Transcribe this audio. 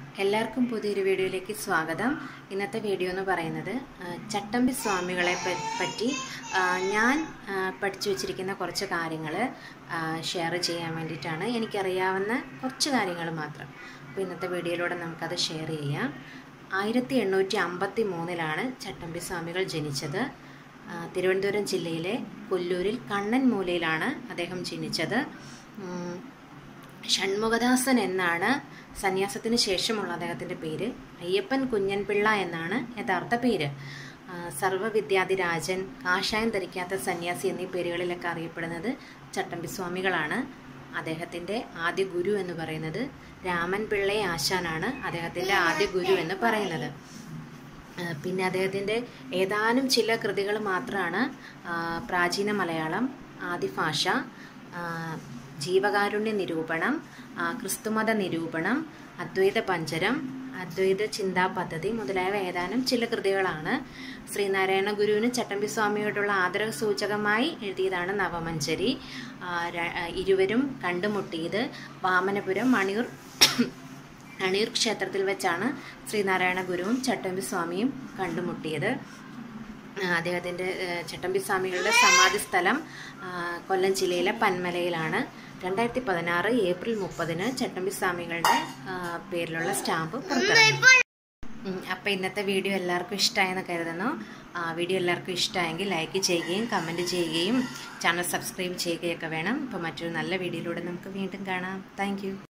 എല്ലാവർക്കും പുതിയൊരു വീഡിയോയിലേക്ക് സ്വാഗതം ഇന്നത്തെ വീഡിയോ എന്ന് പറയുന്നത് ആ, ചട്ടമ്പി സ്വാമികളെ പ- പറ്റി ആ, ഞാൻ ആ, പഠിച്ചു വച്ചിരിക്കുന്ന കുറച്ച് കാര്യങ്ങൾ ഷെയർ ചെയ്യാൻ വേണ്ടിയിട്ടാണ് എനിക്കറിയാവുന്ന കുറച്ച് കാര്യങ്ങൾ മാത്രം അപ്പോൾ ഇന്നത്തെ വീഡിയോയിലൂടെ നമുക്കത് ഷെയർ ചെയ്യാം ആയിരത്തി എണ്ണൂറ്റി അമ്പത്തി മൂന്നിലാണ് ചട്ടമ്പി സ്വാമികൾ ജനിച്ചത് ആ, തിരുവനന്തപുരം ജില്ലയിലെ കൊല്ലൂരിൽ കണ്ണൻ മൂലയിലാണ് അദ്ദേഹം ജനിച്ചത് ഉം, ഷൺമുഖദാസൻ എന്നാണ് സന്യാസത്തിന് ശേഷമുള്ള അദ്ദേഹത്തിൻ്റെ പേര് അയ്യപ്പൻ കുഞ്ഞൻപിള്ള എന്നാണ് യഥാർത്ഥ പേര് ആ, സർവ്വവിദ്യാധിരാജൻ കാഷായം ധരിക്കാത്ത സന്യാസി എന്നീ പേരുകളിലൊക്കെ അറിയപ്പെടുന്നത് ചട്ടമ്പി സ്വാമികളാണ് അദ്ദേഹത്തിൻ്റെ ആദ്യ ഗുരു എന്ന് പറയുന്നത് രാമൻ പിള്ളை ആശാനാണ് അദ്ദേഹത്തിൻ്റെ ആദ്യ ഗുരു എന്ന് പറയുന്നത് ആ, പിന്നെ അദ്ദേഹത്തിൻ്റെ ഏതാനും ചില കൃതികൾ മാത്രമാണ് ആ, പ്രാചീന മലയാളം ആദിഭാഷ ആ, ജീവകാരുണ്യ നിരൂപണം ആ, ക്രിസ്തുമത നിരൂപണം അദ്വൈത പഞ്ചരം അദ്വൈത ചിന്താ പദ്ധതി മുതലായവ ഏതാനും ചില കൃതികളാണ് ശ്രീനാരായണ ഗുരുവിന് ചട്ടമ്പി സ്വാമിയോടുള്ള ആദരവ് സൂചകമായി എഴുതിയതാണ് നവമഞ്ചരി ആ, ര- ആ, ഇരുവരും കണ്ടുമുട്ടിയത് വാമനപുരം മണിയൂർ അണിയൂർ ക്ഷേത്രത്തിൽ വെച്ചാണ് ശ്രീനാരായണ ഗുരുവും ചട്ടമ്പി സ്വാമിയും കണ്ടുമുട്ടിയത് ആ, അദ്ദേഹത്തിൻ്റെ ഏഹ്, ചട്ടമ്പി സ്വാമികളുടെ സമാധി സ്ഥലം ആ, കൊല്ലം ജില്ലയിലെ പന്മലയിലാണ് രണ്ടായിരത്തി പതിനാറ് ഏപ്രിൽ മുപ്പതിന് ചട്ടമ്പി സ്വാമികളുടെ ആ, പേരിലുള്ള സ്റ്റാമ്പ് പുറത്തിറങ്ങി ഉം, അപ്പോൾ ഇന്നത്തെ വീഡിയോ എല്ലാവർക്കും ഇഷ്ടമായെന്ന് കരുതുന്നു ആ, വീഡിയോ എല്ലാവർക്കും ഇഷ്ടമായെങ്കിൽ ലൈക്ക് ചെയ്യുകയും കമൻറ്റ് ചെയ്യുകയും ചാനൽ സബ്സ്ക്രൈബ് ചെയ്യുകയൊക്കെ വേണം അപ്പോൾ മറ്റൊരു നല്ല വീഡിയോയിലൂടെ നമുക്ക് വീണ്ടും കാണാം താങ്ക്